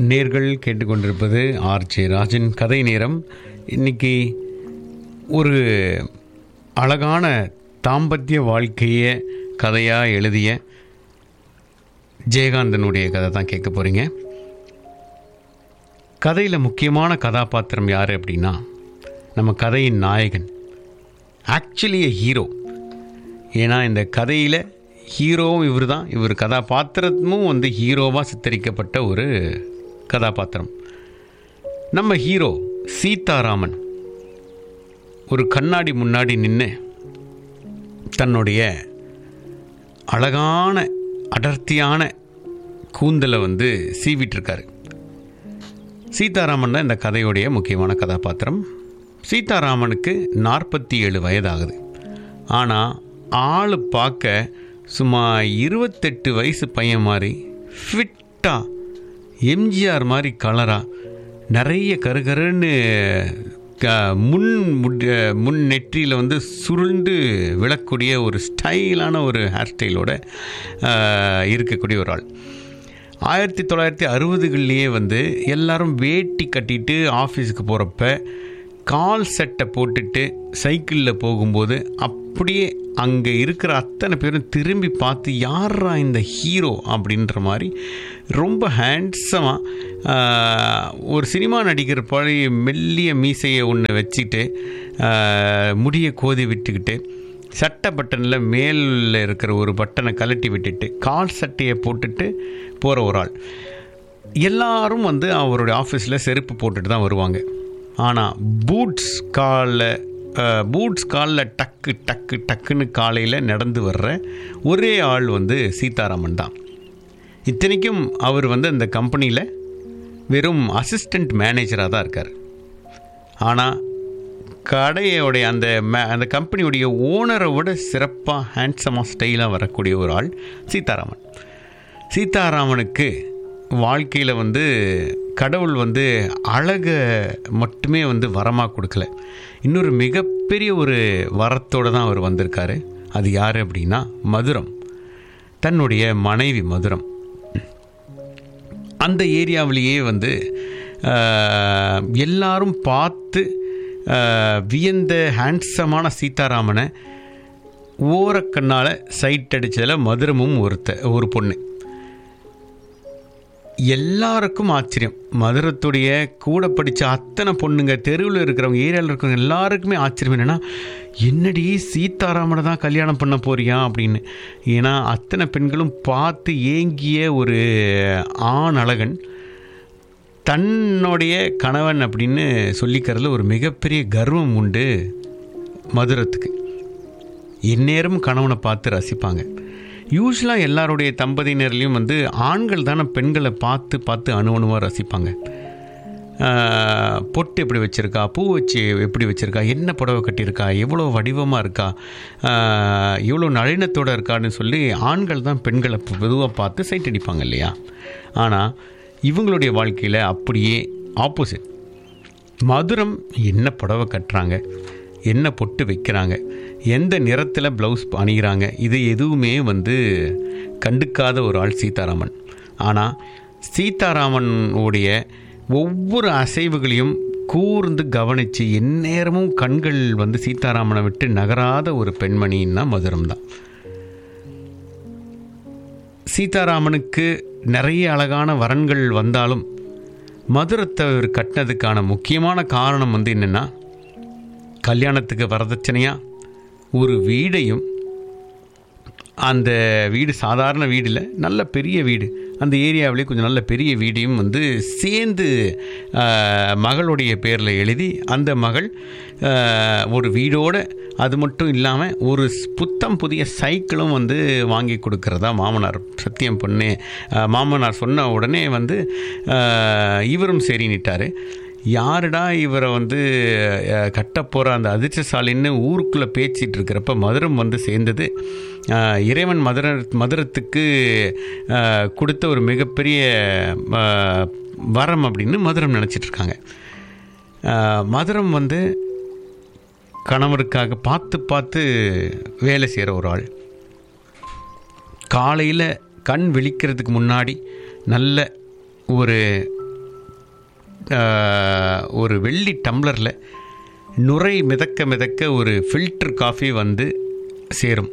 நேர்கள் கேட்டுக்கொண்டிருப்பது ஆர்ஜே ராஜன் கதை நேரம் இன்னைக்கு ஒரு அழகான தாம்பத்திய வாழ்க்கையை கதையாக எழுதிய ஜெயகாந்தனுடைய கதை தான் கேட்க போகிறீங்க கதையில் முக்கியமான கதாபாத்திரம் யார் அப்படின்னா நம்ம கதையின் நாயகன் ஆக்சுவலி எ ஹீரோ ஏன்னா இந்த கதையில் ஹீரோவும் இவர் தான் இவர் கதாபாத்திரமும் வந்து ஹீரோவாக சித்தரிக்கப்பட்ட ஒரு கதாபாத்திரம் நம்ம ஹீரோ சீதாராமன் ஒரு கண்ணாடி முன்னாடி நின்று தன்னுடைய அழகான அடர்த்தியான கூந்தலை வந்து சீவிட்டிருக்காரு சீதாராமன் தான் இந்த கதையுடைய முக்கியமான கதாபாத்திரம் சீதாராமனுக்கு நாற்பத்தி ஏழு வயதாகுது ஆனால் ஆள் பார்க்க சும்மா இருபத்தெட்டு வயசு பையன் மாதிரி ஃபிட்டாக எம்ஜிஆர் மாதிரி கலராக நிறைய கருகருன்னு க முன் முட்- முன் நெற்றியில் வந்து சுருண்டு விழக்கூடிய ஒரு ஸ்டைலான ஒரு ஹேர் ஸ்டைலோட ஆஹ், இருக்கக்கூடிய ஒரு ஆள் ஆயிரத்தி தொள்ளாயிரத்தி அறுபதுகள்லேயே வந்து எல்லாரும் வேட்டி கட்டிட்டு ஆஃபீஸுக்கு போகிறப்ப கால் செட்டை போட்டுட்டு சைக்கிளில் போகும்போது அப்படியே அங்கே இருக்கிற அத்தனை பேரும் திரும்பி பார்த்து யாரா இந்த ஹீரோ அப்படின்ற மாதிரி ரொம்ப ஹேண்ட்ஸமாக ஒரு சினிமா நடிகர் பழைய மெல்லிய மீசையை ஒன்று வச்சுட்டு ஆஹ், முடியை கோதி விட்டுக்கிட்டு சட்டை பட்டனில் மேலில் இருக்கிற ஒரு பட்டனை கழட்டி விட்டுட்டு கால் சட்டையை போட்டுட்டு போகிற ஒரு ஆள் எல்லாரும் வந்து அவருடைய ஆஃபீஸில் செருப்பு போட்டுட்டு தான் வருவாங்க ஆனால் பூட்ஸ் காலில் பூட்ஸ் காலில் டக்கு டக்கு டக்குன்னு காலையில் நடந்து வர்ற ஒரே ஆள் வந்து சீதாராமன் தான் இத்தனைக்கும் அவர் வந்து அந்த கம்பெனியில் வெறும் அசிஸ்டண்ட் மேனேஜராக தான் இருக்கார் ஆனால் கடையோடைய அந்த மே- அந்த கம்பெனியுடைய ஓனரை விட சிறப்பாக ஹேண்ட்ஸமாக ஸ்டைலாக வரக்கூடிய ஒரு ஆள் சீதாராமன் சீதாராமனுக்கு வாழ்க்கையில் வந்து கடவுள் வந்து அழகை மட்டுமே வந்து வரமாக கொடுக்கல இன்னொரு மிகப்பெரிய ஒரு வரத்தோடு தான் அவர் வந்திருக்காரு அது யார் அப்படின்னா மதுரம் தன்னுடைய மனைவி மதுரம் அந்த ஏரியாவிலேயே வந்து ஆஹ், எல்லாரும் பார்த்து ஆஹ், வியந்த ஹேண்ட்ஸமான சீதாராமனை ஓரக்கண்ணால் சைட் அடித்ததில் மதுரமும் ஒருத்த ஒரு பொண்ணு எல்லாருக்கும் ஆச்சரியம் மதுரத்துடைய கூட படித்த அத்தனை பொண்ணுங்க தெருவில் இருக்கிறவங்க ஏரியாவில் இருக்கிறவங்க எல்லாருக்குமே ஆச்சரியம் என்னென்னா என்னடி சீதாராமனை தான் கல்யாணம் பண்ண போறியா அப்படின்னு ஏன்னா அத்தனை பெண்களும் பார்த்து ஏங்கிய ஒரு ஆண் அழகன் தன்னுடைய கணவன் அப்படின்னு சொல்லிக்கிறதுல ஒரு மிகப்பெரிய கர்வம் உண்டு மதுரத்துக்கு எந்நேரமும் கணவனை பார்த்து ரசிப்பாங்க யூஸ்வலாக எல்லாருடைய தம்பதியினர்லேயும் வந்து ஆண்கள் தானே பெண்களை பார்த்து பார்த்து அணுவணுவாக ரசிப்பாங்க ஆஹ், பொட்டு எப்படி வச்சுருக்கா பூ வச்சு எப்படி வச்சுருக்கா என்ன புடவை கட்டியிருக்கா எவ்வளோ வடிவமாக இருக்கா ஆஹ், எவ்வளோ நளினத்தோடு இருக்கான்னு சொல்லி ஆண்கள் தான் பெண்களை பொதுவாக பார்த்து சைட் அடிப்பாங்க இல்லையா ஆனால் இவங்களுடைய வாழ்க்கையில் அப்படியே ஆப்போசிட் மதுரம் என்ன புடவை கட்டுறாங்க என்ன பொட்டு வைக்கிறாங்க எந்த நிறத்தில் ப்ளவுஸ் அணிகிறாங்க இது எதுவுமே வந்து கண்டுக்காத ஒரு ஆள் சீதாராமன் ஆனால் சீதாராமனுடைய ஒவ்வொரு அசைவுகளையும் கூர்ந்து கவனித்து எந்நேரமும் கண்கள் வந்து சீதாராமனை விட்டு நகராத ஒரு பெண்மணின்னா மதுரம் தான் சீதாராமனுக்கு நிறைய அழகான வரன்கள் வந்தாலும் மதுரத்தை அவர் கட்டினதுக்கான முக்கியமான காரணம் வந்து என்னென்னா கல்யாணத்துக்கு வரதட்சணையாக ஒரு வீடையும் அந்த வீடு சாதாரண வீடு இல்லை நல்ல பெரிய வீடு அந்த ஏரியாவிலே கொஞ்சம் நல்ல பெரிய வீடையும் வந்து சேர்ந்து ஆஹ், மகளுடைய பேரில் எழுதி அந்த மகள் ஆஹ், ஒரு வீடோட அது மட்டும் இல்லாமல் ஒரு ஸ்- புத்தம் புதிய சைக்கிளும் வந்து வாங்கி கொடுக்கறதா மாமனார் சத்தியம் பண்ணி ஆஹ், மாமனார் சொன்ன உடனே வந்து ஆஹ், இவரும் சரின்னுட்டார் யாருடா இவரை வந்து அஹ், கட்டப் போகிற அந்த அதிர்ஷ்டசாலின்னு ஊருக்குள்ளே பேச்சிட்டு இருக்கிறப்ப மதுரம் வந்து சேர்ந்தது அஹ், இறைவன் மதுர மதுரத்துக்கு அஹ், கொடுத்த ஒரு மிகப்பெரிய அஹ், வரம் அப்படின்னு மதுரம் நினச்சிட்டு இருக்காங்க அஹ், மதுரம் வந்து கணவருக்காக பார்த்து பார்த்து வேலை செய்கிற ஒரு ஆள் காலையில் கண் விழிக்கிறதுக்கு முன்னாடி நல்ல ஒரு ஆஹ், ஒரு வெள்ளி டம்ளரில் நுரை மிதக்க மிதக்க ஒரு ஃபில்டர் காஃபி வந்து சேரும்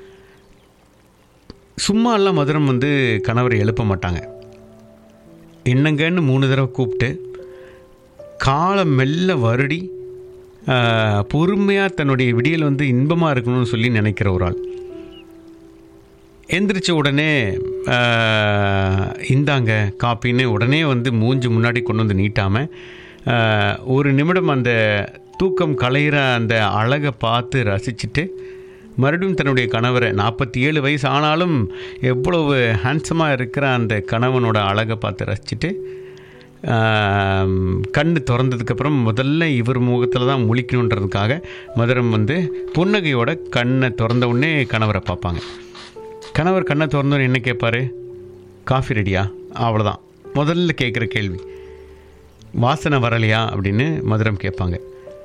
சும்மா எல்லாம் மதுரம் வந்து கணவரை எழுப்ப மாட்டாங்க என்னங்கன்னு மூணு தடவை கூப்பிட்டு காலை மெல்ல வருடி பொறுமையாக தன்னுடைய விடியல் வந்து இன்பமாக இருக்கணும்னு சொல்லி நினைக்கிற ஒரு ஆள் எந்திரிச்ச உடனே ஆஹ், இந்தாங்க காப்பின்னு உடனே வந்து மூஞ்சி முன்னாடி கொண்டு வந்து நீட்டாமல் ஒரு நிமிடம் அந்த தூக்கம் களையிற அந்த அழகை பார்த்து ரசிச்சுட்டு மறுபடியும் தன்னுடைய கணவரை நாற்பத்தி ஏழு வயசு ஆனாலும் எவ்வளவு ஹேண்ட்ஸமாக இருக்கிற அந்த கணவனோட அழகை பார்த்து ரசிச்சுட்டு ஆம், கண்ணு திறந்ததுக்கப்புறம் முதல்ல இவர் முகத்தில் தான் முழிக்கணுன்றதுக்காக மதுரம் வந்து புன்னகையோட கண்ணை திறந்த உடனே கணவரை பார்ப்பாங்க கணவர் கண்ணை திறந்தோன்னு என்ன கேட்பாரு காஃபி ரெடியா அவ்வளோதான் முதல்ல கேட்குற கேள்வி வாசனை வரலையா அப்படின்னு மதுரம் கேட்பாங்க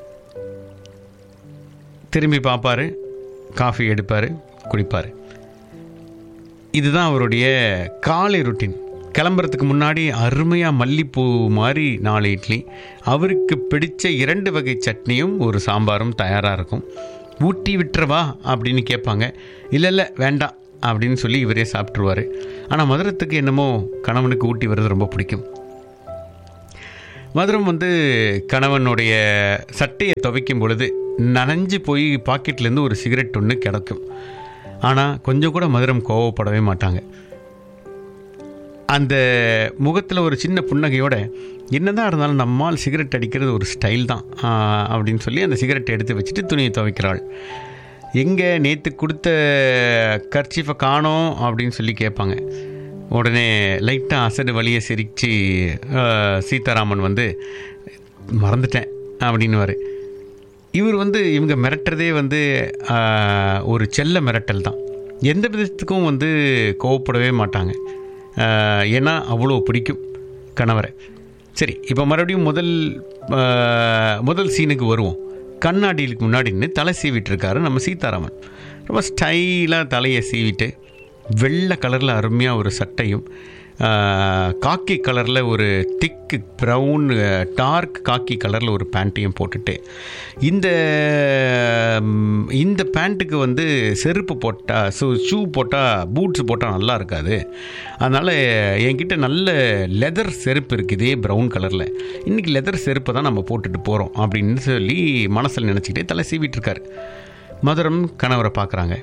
திரும்பி பார்ப்பாரு காஃபி எடுப்பார் குடிப்பார் இதுதான் அவருடைய காலை ருட்டீன் கிளம்புறதுக்கு முன்னாடி அருமையாக மல்லிப்பூ மாதிரி நாலு இட்லி அவருக்கு பிடிச்ச இரண்டு வகை சட்னியும் ஒரு சாம்பாரும் தயாராக இருக்கும் ஊட்டி விட்டுறவா அப்படின்னு கேட்பாங்க இல்லை இல்லை வேண்டாம் அப்படின்னு சொல்லி இவரே சாப்பிட்ருவார் ஆனால் மதுரத்துக்கு என்னமோ கணவனுக்கு ஊட்டி வர்றது ரொம்ப பிடிக்கும் மதுரம் வந்து கணவனுடைய சட்டையை துவைக்கும் பொழுது நனைஞ்சு போய் பாக்கெட்லேருந்து ஒரு சிகரெட் ஒன்று கிடக்கும் ஆனால் கொஞ்சம் கூட மதுரம் கோவப்படவே மாட்டாங்க அந்த முகத்தில் ஒரு சின்ன புன்னகையோட என்னதான் இருந்தாலும் நம்மால் சிகரெட் அடிக்கிறது ஒரு ஸ்டைல் தான் ஆஹ், அப்படின்னு சொல்லி அந்த சிகரெட்டை எடுத்து வச்சுட்டு துணியை துவைக்கிறாள் எங்கே நேற்று கொடுத்த கர்ச்சீஃபை காணோம் அப்படின்னு சொல்லி கேட்பாங்க உடனே லைட்டாக அசடு வழியை சிரித்து சீதாராமன் வந்து மறந்துட்டேன் அப்படின்னுவார் இவர் வந்து இவங்க மிரட்டுறதே வந்து ஆஹ், ஒரு செல்ல மிரட்டல் தான் எந்த விதத்துக்கும் வந்து கோவப்படவே மாட்டாங்க ஆஹ், ஏன்னா அவ்வளோ பிடிக்கும் கணவரை சரி இப்போ மறுபடியும் முதல் ஆஹ், முதல் சீனுக்கு வருவோம் கண்ணாடிக்கு முன்னாடி நின்று தலை சீவிட்டு இருக்காரு நம்ம சீதாராமன் ரொம்ப ஸ்டைலாக தலையை சீவிட்டு வெள்ளை கலரில் அருமையாக ஒரு சட்டையும் ஆஹ், காக்கி கலரில் ஒரு திக்கு ப்ரௌன் டார்க் காக்கி கலரில் ஒரு பேண்ட்டையும் போட்டுட்டு இந்த ம், இந்த பேண்ட்டுக்கு வந்து செருப்பு போட்டால் ஷூ ஷூ போட்டால் பூட்ஸ் போட்டால் நல்லா இருக்காது அதனால் என்கிட்ட நல்ல லெதர் செருப்பு இருக்குது இதே ப்ரௌன் கலரில் இன்றைக்கி லெதர் செருப்பை தான் நம்ம போட்டுட்டு போகிறோம் அப்படின்னு சொல்லி மனசில் நினச்சிக்கிட்டே தலை சீவிட்டு இருக்காரு மதுரம் கணவரை பார்க்குறாங்க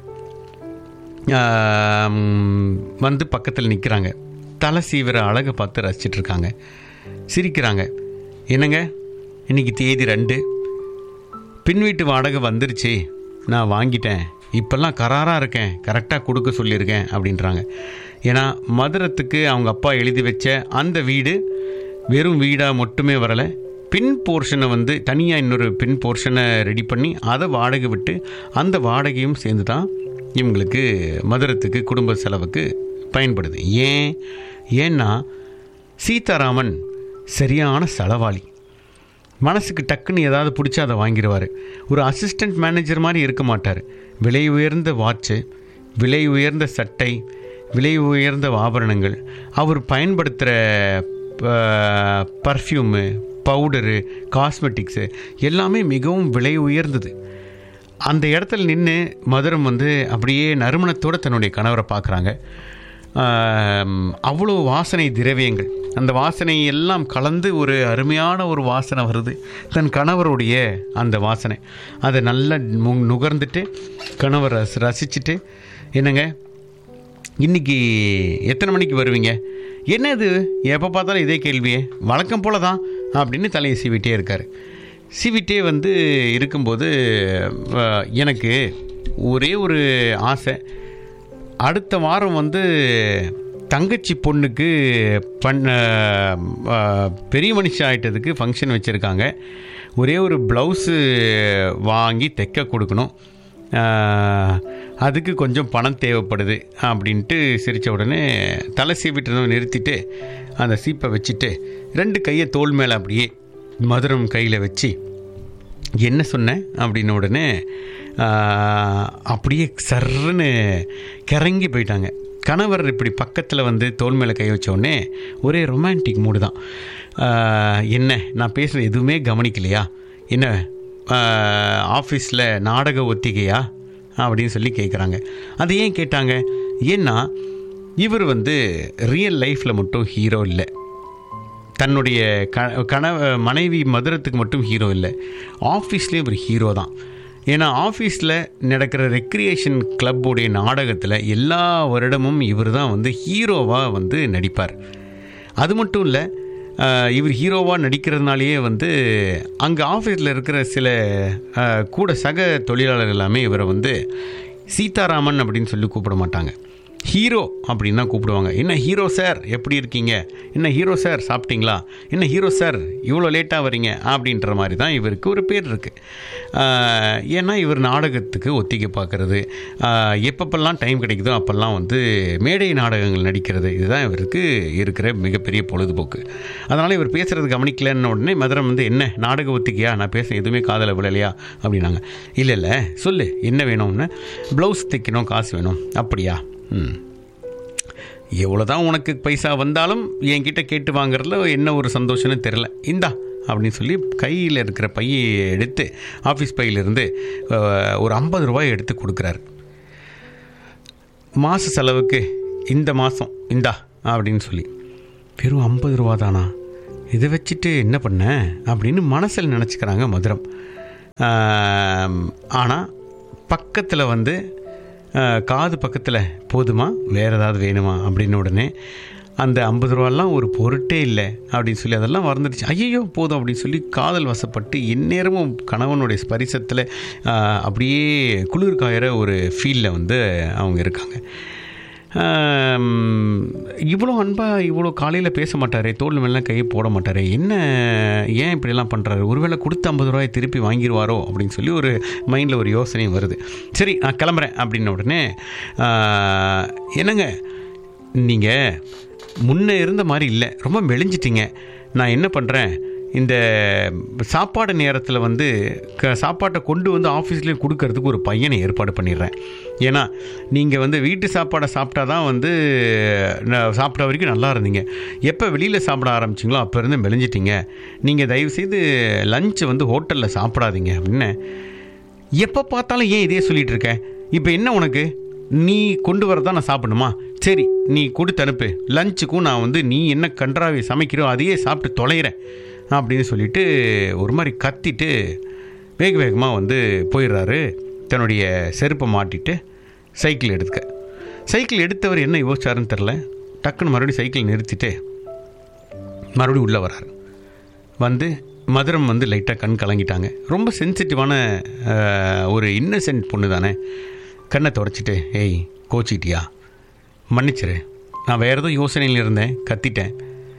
ஆம், வந்து பக்கத்தில் நிற்கிறாங்க தலை சீவிர அழகை பார்த்து ரசிச்சிட்டு இருக்காங்க சிரிக்கிறாங்க என்னங்க இன்னைக்கு தேதி ரெண்டு பின் வீட்டு வாடகை வந்துருச்சு நான் வாங்கிட்டேன் இப்போல்லாம் கராராக இருக்கேன் கரெக்டாக கொடுக்க சொல்லியிருக்கேன் அப்படின்றாங்க ஏன்னா மதுரத்துக்கு அவங்க அப்பா எழுதி வச்ச அந்த வீடு வெறும் வீடாக மட்டுமே வரலை பின் போர்ஷனை வந்து தனியாக இன்னொரு பின் போர்ஷனை ரெடி பண்ணி அதை வாடகை விட்டு அந்த வாடகையும் சேர்ந்து தான் இவங்களுக்கு மதுரத்துக்கு குடும்ப செலவுக்கு பயன்படுது ஏன் ஏன்னா சீதாராமன் சரியான செலவாளி மனசுக்கு டக்குன்னு ஏதாவது பிடிச்சா அதை வாங்கிடுவார் ஒரு அசிஸ்டண்ட் மேனேஜர் மாதிரி இருக்க மாட்டார் விலை உயர்ந்த வாட்சு விலை உயர்ந்த சட்டை விலை உயர்ந்த ஆபரணங்கள் அவர் பயன்படுத்துகிற பர்ஃப்யூமு பவுடரு காஸ்மெட்டிக்ஸு எல்லாமே மிகவும் விலை உயர்ந்தது அந்த இடத்துல நின்று மதுரம் வந்து அப்படியே நறுமணத்தோடு தன்னுடைய கணவரை பார்க்குறாங்க அவ்வளோ வாசனை திரவியங்கள் அந்த வாசனை எல்லாம் கலந்து ஒரு அருமையான ஒரு வாசனை வருது தன் கணவருடைய அந்த வாசனை அதை நல்லா மு- நுகர்ந்துட்டு கணவர் ரசி ரசிச்சுட்டு என்னங்க இன்னைக்கு எத்தனை மணிக்கு வருவீங்க என்ன இது எப்போ பார்த்தாலும் இதே கேள்வியே வழக்கம் போல தான் அப்படின்னு தலையை சீவிட்டே இருக்கார் சீவிட்டே வந்து இருக்கும்போது அஹ், எனக்கு ஒரே ஒரு ஆசை அடுத்த வாரம் வந்து தங்கச்சி பொண்ணுக்கு பண்ண அஹ், பெரிய மனுஷன் ஆயிட்டதுக்கு ஃபங்க்ஷன் வச்சுருக்காங்க ஒரே ஒரு ப்ளவுஸு வாங்கி தைக்க கொடுக்கணும் அஹ், அதுக்கு கொஞ்சம் பணம் தேவைப்படுது அப்படின்ட்டு சிரித்த உடனே தலை சீவிட்டு நிறுத்திட்டு அந்த சீப்பை வச்சுட்டு ரெண்டு கையை தோள் மேலே அப்படியே மதுரம் கையில் வச்சு என்ன சொன்னேன் அப்படின்ன உடனே ஆஹ், அப்படியே சர்ன்னு கிறங்கி போயிட்டாங்க கணவர் இப்படி பக்கத்தில் வந்து தோல் மேலே கை வச்ச உடனே ஒரே ரொமான்டிக் மூடு தான் ஆஹ், என்ன நான் பேசுகிறது எதுவுமே கவனிக்கலையா என்ன ஆஃபீஸில் நாடக ஒத்திகையா அப்படின்னு சொல்லி கேட்குறாங்க அது ஏன் கேட்டாங்க ஏன்னா இவர் வந்து ரியல் லைஃப்பில் மட்டும் ஹீரோ இல்லை தன்னுடைய க கண மனைவி மதுரத்துக்கு மட்டும் ஹீரோ இல்லை ஆஃபீஸ்லேயும் இவர் ஹீரோ தான் ஏன்னா ஆஃபீஸில் நடக்கிற ரெக்ரியேஷன் கிளப்புடைய நாடகத்தில் எல்லா வருடமும் இவர் தான் வந்து ஹீரோவாக வந்து நடிப்பார் அது மட்டும் இல்லை ஆஹ், இவர் ஹீரோவாக நடிக்கிறதுனாலேயே வந்து அங்கே ஆஃபீஸில் இருக்கிற சில ஆஹ், கூட சக தொழிலாளர்கள் எல்லாமே இவரை வந்து சீதாராமன் அப்படின்னு சொல்லி கூப்பிட மாட்டாங்க ஹீரோ அப்படின்னு தான் கூப்பிடுவாங்க என்ன ஹீரோ சார் எப்படி இருக்கீங்க என்ன ஹீரோ சார் சாப்பிட்டீங்களா என்ன ஹீரோ சார் இவ்வளோ லேட்டாக வரீங்க அப்படின்ற மாதிரி தான் இவருக்கு ஒரு பேர் இருக்குது ஏன்னா இவர் நாடகத்துக்கு ஒத்திகை பார்க்குறது எப்பப்பெல்லாம் டைம் கிடைக்குதோ அப்போல்லாம் வந்து மேடை நாடகங்கள் நடிக்கிறது இதுதான் இவருக்கு இருக்கிற மிகப்பெரிய பொழுதுபோக்கு அதனால் இவர் பேசுகிறது கவனிக்கலன்னு உடனே மதுரம் வந்து என்ன நாடக ஒத்திகையா நான் பேசுகிறேன் எதுவுமே காதல விழலையா அப்படின்னாங்க இல்லை இல்லை சொல்லு என்ன வேணும்னு ப்ளவுஸ் தைக்கணும் காசு வேணும் அப்படியா ம் எவ்வளோதான் உனக்கு பைசா வந்தாலும் என்கிட்ட கேட்டு வாங்குறதுல என்ன ஒரு சந்தோஷம்னு தெரில இந்தா அப்படின்னு சொல்லி கையில் இருக்கிற பையை எடுத்து ஆஃபீஸ் பையிலிருந்து அஹ், ஒரு ஐம்பது ரூபாய் எடுத்து கொடுக்குறாரு மாத செலவுக்கு இந்த மாதம் இந்தா அப்படின்னு சொல்லி வெறும் ஐம்பது ரூபா தானா இதை வச்சுட்டு என்ன பண்ண அப்படின்னு மனசில் நினச்சிக்கிறாங்க மதுரம் ஆனால் பக்கத்தில் வந்து ஆஹ், காது பக்கத்தில் போதுமா வேறு ஏதாவது வேணுமா அப்படின்னு உடனே அந்த ஐம்பது ரூபாலாம் ஒரு பொருட்டே இல்லை அப்படின்னு சொல்லி அதெல்லாம் மறந்துடுச்சு ஐயோ போதும் அப்படின்னு சொல்லி காதல் வசப்பட்டு எந்நேரமும் கணவனுடைய ஸ்பரிசத்தில் ஆஹ், அப்படியே குளிர் காயிற ஒரு ஃபீலில் வந்து அவங்க இருக்காங்க ஆம், இவ்வளோ அன்பாக இவ்வளோ காலையில் பேச மாட்டாரே தோல் மேலாம் கையை போட மாட்டாரே என்ன ஏன் இப்படிலாம் பண்ணுறாரு ஒருவேளை கொடுத்த ஐம்பது ரூபாயை திருப்பி வாங்கிடுவாரோ அப்படின்னு சொல்லி ஒரு மைண்டில் ஒரு யோசனையும் வருது சரி நான் கிளம்புறேன் அப்படின்ன உடனே ஆ, என்னங்க நீங்கள் முன்ன இருந்த மாதிரி இல்லை ரொம்ப மெலிஞ்சிட்டீங்க நான் என்ன பண்ணுறேன் இந்த சாப்பாடு நேரத்தில் வந்து க சாப்பாட்டை கொண்டு வந்து ஆஃபீஸ்லேயே கொடுக்கறதுக்கு ஒரு பையனை ஏற்பாடு பண்ணிடுறேன் ஏன்னா நீங்கள் வந்து வீட்டு சாப்பாடை சாப்பிட்டா தான் வந்து ந- சாப்பிட்ட வரைக்கும் நல்லா இருந்தீங்க எப்போ வெளியில் சாப்பிட ஆரம்பிச்சிங்களோ அப்போ இருந்து மெலிஞ்சிட்டீங்க நீங்கள் தயவுசெய்து லஞ்சை வந்து ஹோட்டலில் சாப்பிடாதீங்க அப்படின்னு எப்போ பார்த்தாலும் ஏன் இதே சொல்லிட்டு இருக்க இப்போ என்ன உனக்கு நீ கொண்டு வரதான் நான் சாப்பிடணுமா சரி நீ கொடுத்து அனுப்பு லஞ்சுக்கும் நான் வந்து நீ என்ன கன்றாவை சமைக்கிறோ அதையே சாப்பிட்டு தொலைகிறேன் அப்படின்னு சொல்லிட்டு ஒரு மாதிரி கத்திட்டு வேக வேகமாக வந்து போயிடுறாரு தன்னுடைய செருப்பை மாட்டிட்டு சைக்கிள் எடுத்துக்க சைக்கிள் எடுத்தவர் என்ன யோசிச்சாருன்னு தெரில டக்குன்னு மறுபடியும் சைக்கிள் நிறுத்திட்டு மறுபடியும் உள்ளே வராரு வந்து மதுரம் வந்து லைட்டாக கண் கலங்கிட்டாங்க ரொம்ப சென்சிட்டிவான ஒரு இன்னசென்ட் பொண்ணு தானே கண்ணை தொடச்சிட்டு ஏய் கோச்சிட்டியா மன்னிச்சிரு நான் வேறு ஏதோ யோசனையில் இருந்தேன் கத்திட்டேன்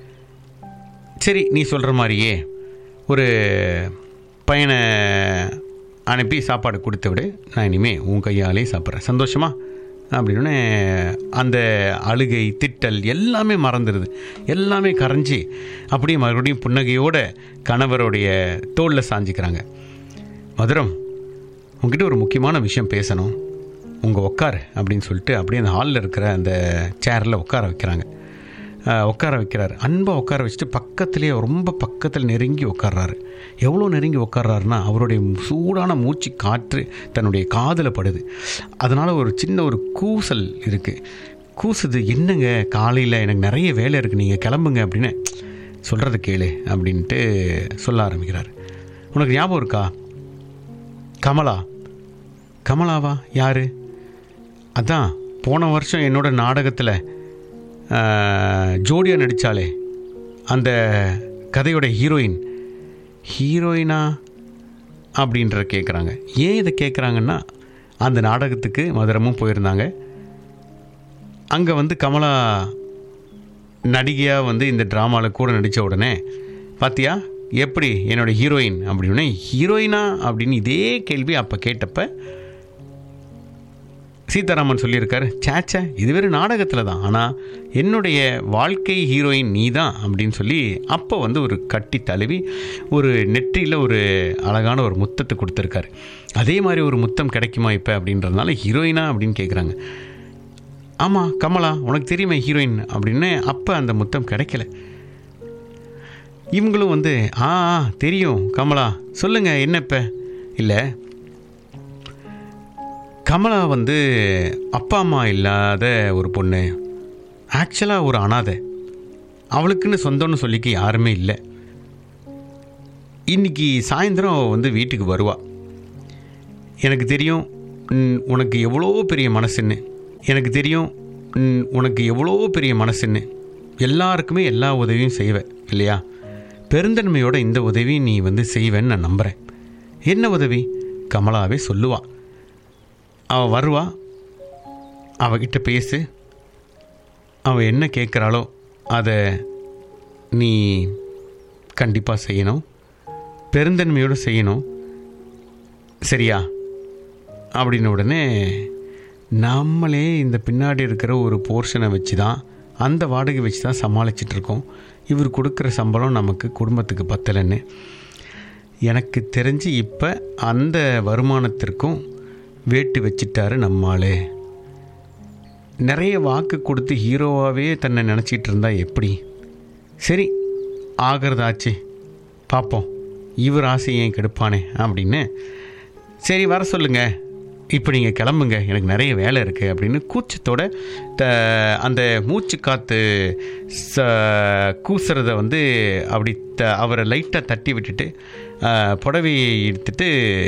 சரி நீ சொல்கிற மாதிரியே ஒரு பையனை அனுப்பி சாப்பாடு கொடுத்து விடு நான் இனிமேல் உன் கையாலே சாப்பிட்றேன் சந்தோஷமா அப்படின்னு அந்த அழுகை திட்டல் எல்லாமே மறந்துடுது எல்லாமே கரைஞ்சி அப்படியே மறுபடியும் புன்னகையோட கணவருடைய தோளில் சாஞ்சிக்கிறாங்க மதுரம் உங்ககிட்ட ஒரு முக்கியமான விஷயம் பேசணும் உங்கள் உட்காரு அப்படின்னு சொல்லிட்டு அப்படியே அந்த ஹாலில் இருக்கிற அந்த சேரில் உட்கார வைக்கிறாங்க அஹ், உட்கார வைக்கிறாரு அன்பாக உட்கார வச்சுட்டு பக்கத்துலேயே ரொம்ப பக்கத்தில் நெருங்கி உட்கார்றாரு எவ்வளோ நெருங்கி உட்கார்றாருன்னா அவருடைய சூடான மூச்சு காற்று தன்னுடைய காதில் படுது அதனால் ஒரு சின்ன ஒரு கூசல் இருக்குது கூசுது என்னங்க காலையில் எனக்கு நிறைய வேலை இருக்குது நீங்கள் கிளம்புங்க அப்படின்னு சொல்கிறத கேளு அப்படின்ட்டு சொல்ல ஆரம்பிக்கிறார் உனக்கு ஞாபகம் இருக்கா கமலா கமலாவா யாரு அதான் போன வருஷம் என்னோட நாடகத்தில் ஜோடியாக நடித்தாளே அந்த கதையோட ஹீரோயின் ஹீரோயினா அப்படின்ற கேட்குறாங்க ஏன் இதை கேட்குறாங்கன்னா அந்த நாடகத்துக்கு மதுரமும் போயிருந்தாங்க அங்கே வந்து கமலா நடிகையாக வந்து இந்த ட்ராமாவில் கூட நடித்த உடனே பாத்தியா எப்படி என்னோட ஹீரோயின் அப்படின்னு ஹீரோயினா அப்படின்னு இதே கேள்வி அப்போ கேட்டப்ப சீதாராமன் சொல்லியிருக்காரு சேச்சே இது வெறும் நாடகத்தில் தான் ஆனால் என்னுடைய வாழ்க்கை ஹீரோயின் நீ தான் அப்படின்னு சொல்லி அப்போ வந்து ஒரு கட்டி தழுவி ஒரு நெற்றியில் ஒரு அழகான ஒரு முத்தத்தை கொடுத்துருக்காரு அதே மாதிரி ஒரு முத்தம் கிடைக்குமா இப்போ அப்படின்றதுனால ஹீரோயினா அப்படின்னு கேட்குறாங்க ஆமாம் கமலா உனக்கு தெரியுமே ஹீரோயின் அப்படின்னு அப்போ அந்த முத்தம் கிடைக்கல இவங்களும் வந்து ஆ ஆ, தெரியும் கமலா சொல்லுங்க என்ன இப்போ இல்லை கமலா வந்து அப்பா அம்மா இல்லாத ஒரு பொண்ணு ஆக்சுவலாக ஒரு அனாதை அவளுக்குன்னு சொந்தம்னு சொல்லிக்க யாருமே இல்லை இன்னைக்கு சாயந்தரம் அவ வந்து வீட்டுக்கு வருவா எனக்கு தெரியும் ம், உனக்கு எவ்வளோ பெரிய மனசுன்னு எனக்கு தெரியும் ம், உனக்கு எவ்வளோ பெரிய மனசுன்னு எல்லாருக்குமே எல்லா உதவியும் செய்வேன் இல்லையா பெருந்தன்மையோட இந்த உதவியும் நீ வந்து செய்வேன்னு நான் நம்புகிறேன் என்ன உதவி கமலாவே சொல்லுவா அவள் வருவா அவகிட்ட பேசு அவள் என்ன கேட்குறாளோ அதை நீ கண்டிப்பாக செய்யணும் பெருந்தன்மையோடு செய்யணும் சரியா அப்படின்ன உடனே நம்மளே இந்த பின்னாடி இருக்கிற ஒரு போர்ஷனை வச்சு தான் அந்த வாடகை வச்சு தான் சமாளிச்சிட்டு இருக்கோம் இவர் கொடுக்குற சம்பளம் நமக்கு குடும்பத்துக்கு பத்தலைன்னு எனக்கு தெரிஞ்சு இப்போ அந்த வருமானத்திற்கும் வேட்டு வச்சிட்டாரு நம்மாளே நிறைய வாக்கு கொடுத்து ஹீரோவாகவே தன்னை நினச்சிட்டு இருந்தா எப்படி சரி ஆகிறதாச்சு பார்ப்போம் இவர் ஆசை ஏன் கெடுப்பானே அப்படின்னு சரி வர சொல்லுங்க இப்போ நீங்கள் கிளம்புங்க எனக்கு நிறைய வேலை இருக்குது அப்படின்னு கூச்சத்தோட த அந்த மூச்சு காற்று ச கூசுறத வந்து அப்படி த அவரை லைட்டாக தட்டி விட்டுட்டு புடவையை எடுத்துட்டு